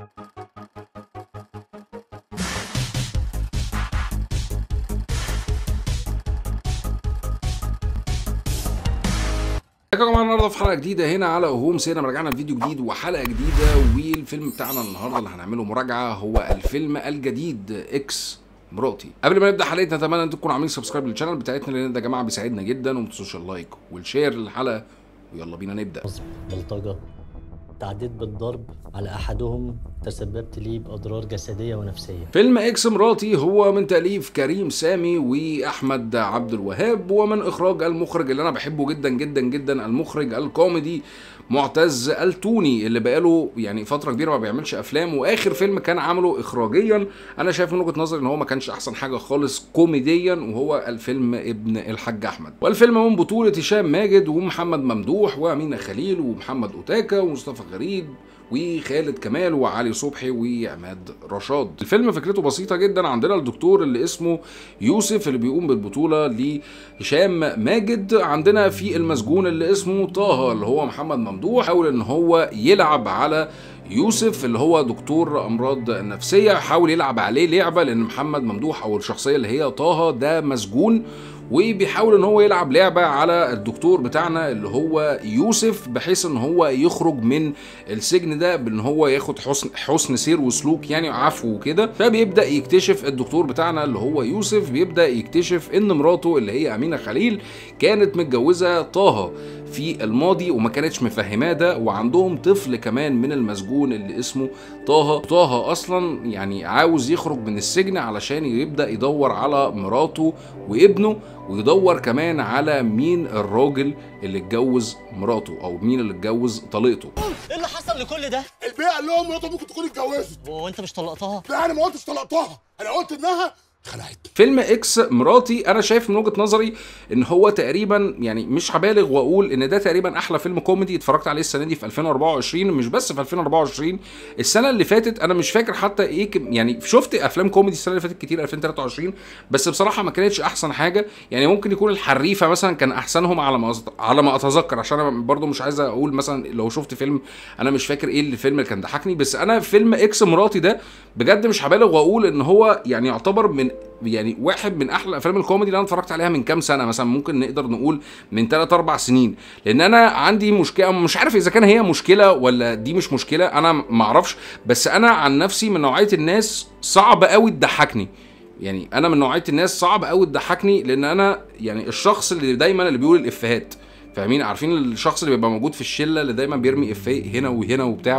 ازيكم يا جماعه النهارده في حلقه جديده هنا على هوم سينما رجعنا بفيديو جديد وحلقه جديده والفيلم بتاعنا النهارده اللي هنعمله مراجعه هو الفيلم الجديد اكس مراتي قبل ما نبدا حلقتنا اتمنى ان انتم تكونوا عاملين سبسكرايب للشانل بتاعتنا لان ده يا جماعه بيساعدنا جدا وما تنسوش اللايك والشير للحلقه ويلا بينا نبدا نصب بلطجة تعديت بالضرب على أحدهم تسببت لي بأضرار جسدية ونفسية فيلم اكس مراتي هو من تاليف كريم سامي واحمد عبد الوهاب ومن اخراج المخرج اللي انا بحبه جدا جدا جدا المخرج الكوميدي معتز التوني اللي بقاله يعني فتره كبيره ما بيعملش افلام واخر فيلم كان عامله اخراجيا انا شايف من وجهه نظري ان هو ما كانش احسن حاجه خالص كوميديا وهو الفيلم ابن الحاج احمد والفيلم من بطوله هشام ماجد ومحمد ممدوح وامينه خليل ومحمد اوتاكا ومصطفى غريب وخالد كمال وعلي صبحي وعماد رشاد الفيلم فكرته بسيطة جدا عندنا الدكتور اللي اسمه يوسف اللي بيقوم بالبطولة لهشام ماجد عندنا في المسجون اللي اسمه طه اللي هو محمد ممدوح حاول ان هو يلعب على يوسف اللي هو دكتور امراض نفسيه حاول يلعب عليه لعبه لان محمد ممدوح او الشخصيه اللي هي طه ده مسجون وبيحاول ان هو يلعب لعبه على الدكتور بتاعنا اللي هو يوسف بحيث ان هو يخرج من السجن ده بان هو ياخد حسن حسن سير وسلوك يعني عفو وكده فبيبدا يكتشف الدكتور بتاعنا اللي هو يوسف بيبدا يكتشف ان مراته اللي هي امينه خليل كانت متجوزه طه في الماضي وما كانتش مفهماه ده وعندهم طفل كمان من المسجون اللي اسمه طه طه اصلا يعني عاوز يخرج من السجن علشان يبدا يدور على مراته وابنه ويدور كمان على مين الراجل اللي اتجوز مراته او مين اللي اتجوز طليقته إيه اللي حصل لكل ده؟ البيع قال لهم مراته ممكن تكون اتجوزت هو أنت مش طلقتها؟ لا انا ما قلتش طلقتها انا قلت انها خلعت فيلم اكس مراتي انا شايف من وجهه نظري ان هو تقريبا يعني مش هبالغ واقول ان ده تقريبا احلى فيلم كوميدي اتفرجت عليه السنه دي في 2024 مش بس في 2024 السنه اللي فاتت انا مش فاكر حتى ايه كم- يعني شفت افلام كوميدي السنه اللي فاتت كتير 2023 بس بصراحه ما كانتش احسن حاجه يعني ممكن يكون الحريفه مثلا كان احسنهم على ما أز- على ما اتذكر عشان انا برضو مش عايز اقول مثلا لو شفت فيلم انا مش فاكر ايه الفيلم اللي كان ضحكني بس انا فيلم اكس مراتي ده بجد مش هبالغ واقول ان هو يعني يعتبر من يعني واحد من احلى افلام الكوميدي اللي انا اتفرجت عليها من كام سنه مثلا ممكن نقدر نقول من 3 4 سنين لان انا عندي مشكله مش عارف اذا كان هي مشكله ولا دي مش مشكله انا ما اعرفش بس انا عن نفسي من نوعيه الناس صعب قوي تضحكني يعني انا من نوعيه الناس صعب قوي تضحكني لان انا يعني الشخص اللي دايما اللي بيقول الافيهات فاهمين عارفين الشخص اللي بيبقى موجود في الشله اللي دايما بيرمي افيه هنا وهنا وبتاع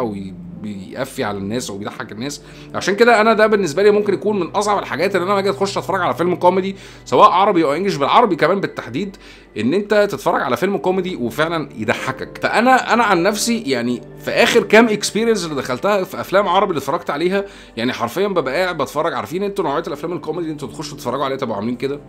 وبيقفي على الناس وبيضحك الناس عشان كده انا ده بالنسبه لي ممكن يكون من اصعب الحاجات اللي انا باجي اخش اتفرج على فيلم كوميدي سواء عربي او انجلش بالعربي كمان بالتحديد ان انت تتفرج على فيلم كوميدي وفعلا يضحكك فانا انا عن نفسي يعني في اخر كام اكسبيرينس اللي دخلتها في افلام عربي اللي اتفرجت عليها يعني حرفيا ببقى قاعد بتفرج عارفين انتوا نوعيه الافلام الكوميدي اللي انتوا تخشوا تتفرجوا عليها تبقوا عاملين كده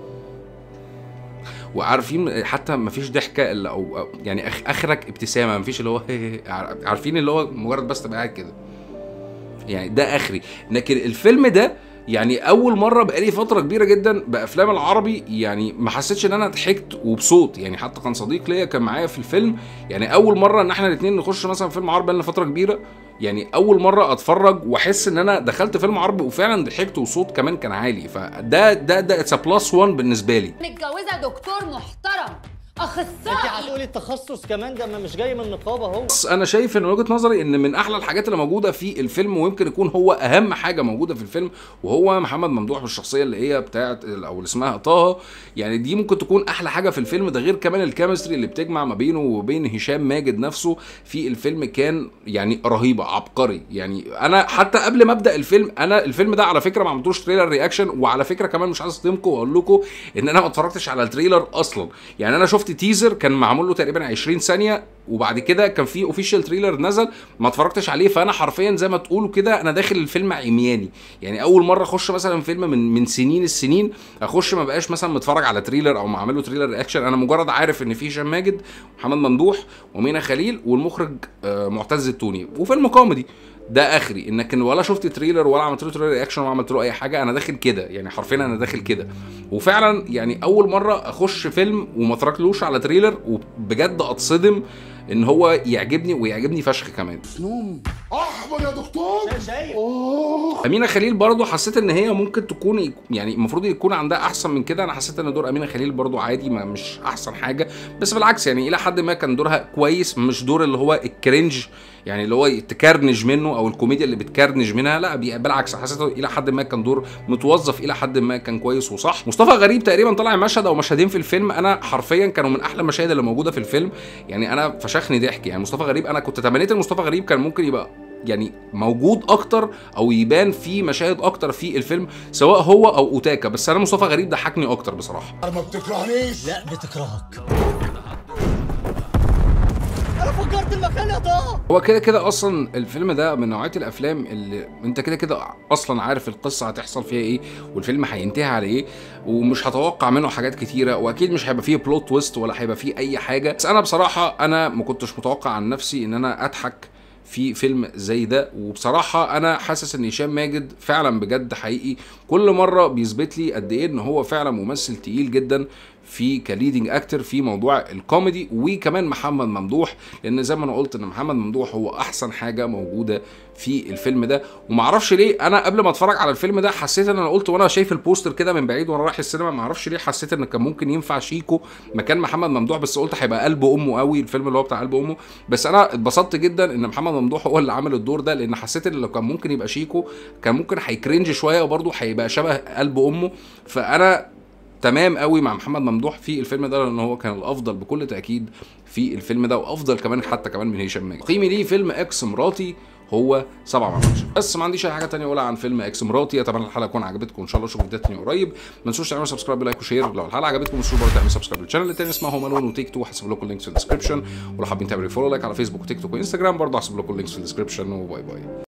وعارفين حتى ما فيش ضحكه الا او أو يعني أخ اخرك ابتسامه ما فيش اللي هو عارفين اللي هو مجرد بس تبقى قاعد كده يعني ده اخري لكن الفيلم ده يعني اول مره بقالي فتره كبيره جدا بافلام العربي يعني ما حسيتش ان انا ضحكت وبصوت يعني حتى كان صديق ليا كان معايا في الفيلم يعني اول مره ان احنا الاثنين نخش مثلا فيلم عربي لنا فتره كبيره يعني اول مره اتفرج واحس ان انا دخلت فيلم عربي وفعلا ضحكت وصوت كمان كان عالي فده ده ده اتس بلس 1 بالنسبه لي متجوزه دكتور محترم أنت اخصائي هتقولي التخصص كمان ده ما مش جاي من نقابة أهو بس انا شايف ان من وجهه نظري ان من احلى الحاجات اللي موجوده في الفيلم ويمكن يكون هو اهم حاجه موجوده في الفيلم وهو محمد ممدوح بالشخصيه اللي هي بتاعت او اللي اسمها طه يعني دي ممكن تكون احلى حاجه في الفيلم ده غير كمان الكيمستري اللي بتجمع ما بينه وبين هشام ماجد نفسه في الفيلم كان يعني رهيبه عبقري يعني انا حتى قبل ما ابدا الفيلم انا الفيلم ده على فكره ما عملتوش تريلر رياكشن وعلى فكره كمان مش عايز اصدمكم واقول لكم ان انا ما اتفرجتش على التريلر اصلا يعني انا شفت تيزر كان معمول له تقريبا 20 ثانيه وبعد كده كان في اوفيشال تريلر نزل ما اتفرجتش عليه فانا حرفيا زي ما تقولوا كده انا داخل الفيلم عمياني يعني اول مره اخش مثلا فيلم من من سنين السنين اخش ما بقاش مثلا متفرج على تريلر او معمل له تريلر رياكشن انا مجرد عارف ان في هشام ماجد محمد ممدوح ومينا خليل والمخرج آه، معتز التوني وفيلم كوميدي ده اخري انك ولا شفت تريلر ولا عملت له تريلر رياكشن ولا عملت له اي حاجه انا داخل كده يعني حرفيا انا داخل كده وفعلا يعني اول مره اخش فيلم وما اتفرجتلوش على تريلر وبجد اتصدم ان هو يعجبني ويعجبني فشخ كمان نوم احمد يا دكتور شايف اوه امينه خليل برضو حسيت ان هي ممكن تكون يعني المفروض يكون عندها احسن من كده انا حسيت ان دور امينه خليل برضو عادي ما مش احسن حاجه بس بالعكس يعني الى حد ما كان دورها كويس مش دور اللي هو الكرنج يعني اللي هو تكرنج منه او الكوميديا اللي بتكرنج منها لا بي- بالعكس حسيت الى حد ما كان دور متوظف الى حد ما كان كويس وصح مصطفى غريب تقريبا طلع مشهد او مشهدين في الفيلم انا حرفيا كانوا من احلى المشاهد اللي موجوده في الفيلم يعني انا فشخني ضحك يعني مصطفى غريب انا كنت تمنيت ان مصطفى غريب كان ممكن يبقى يعني موجود اكتر او يبان في مشاهد اكتر في الفيلم سواء هو او اوتاكا بس انا مصطفى غريب ضحكني اكتر بصراحه ما بتكرهنيش لا بتكرهك انا فجرت المكان يا طه هو كده كده اصلا الفيلم ده من نوعيه الافلام اللي انت كده كده اصلا عارف القصه هتحصل فيها ايه والفيلم هينتهي على ايه ومش هتوقع منه حاجات كتيره واكيد مش هيبقى فيه بلوت تويست ولا هيبقى فيه اي حاجه بس انا بصراحه انا ما كنتش متوقع عن نفسي ان انا اضحك في فيلم زي ده وبصراحة أنا حاسس إن هشام ماجد فعلا بجد حقيقي كل مرة بيثبت لي قد إيه إن هو فعلا ممثل تقيل جدا في كليدنج اكتر في موضوع الكوميدي وكمان محمد ممدوح لان زي ما انا قلت ان محمد ممدوح هو احسن حاجه موجوده في الفيلم ده ومعرفش ليه انا قبل ما اتفرج على الفيلم ده حسيت ان انا قلت وانا شايف البوستر كده من بعيد وانا رايح السينما معرفش ليه حسيت ان كان ممكن ينفع شيكو مكان محمد ممدوح بس قلت هيبقى قلب امه قوي الفيلم اللي هو بتاع قلب امه بس انا اتبسطت جدا ان محمد ممدوح هو اللي عامل الدور ده لان حسيت ان لو كان ممكن يبقى شيكو كان ممكن هيكرنج شويه وبرضه هيبقى شبه قلب امه فانا تمام قوي مع محمد ممدوح في الفيلم ده لان هو كان الافضل بكل تاكيد في الفيلم ده وافضل كمان حتى كمان من هشام ماجد تقييمي ليه فيلم اكس مراتي هو 7 من 10 بس ما عنديش اي حاجه تانية اقولها عن فيلم اكس مراتي اتمنى الحلقه تكون عجبتكم ان شاء الله اشوفكم فيديوهات تانية قريب ما تنسوش تعملوا سبسكرايب لايك وشير لو الحلقه عجبتكم مش برضه تعملوا سبسكرايب للشانل التاني اسمه هوم الون وتيك تو هسيب لكم اللينكس في الديسكربشن ولو حابين تعملوا فولو لايك على فيسبوك وتيك توك وانستجرام برضه هسيب لكم اللينكس في الديسكربشن وباي باي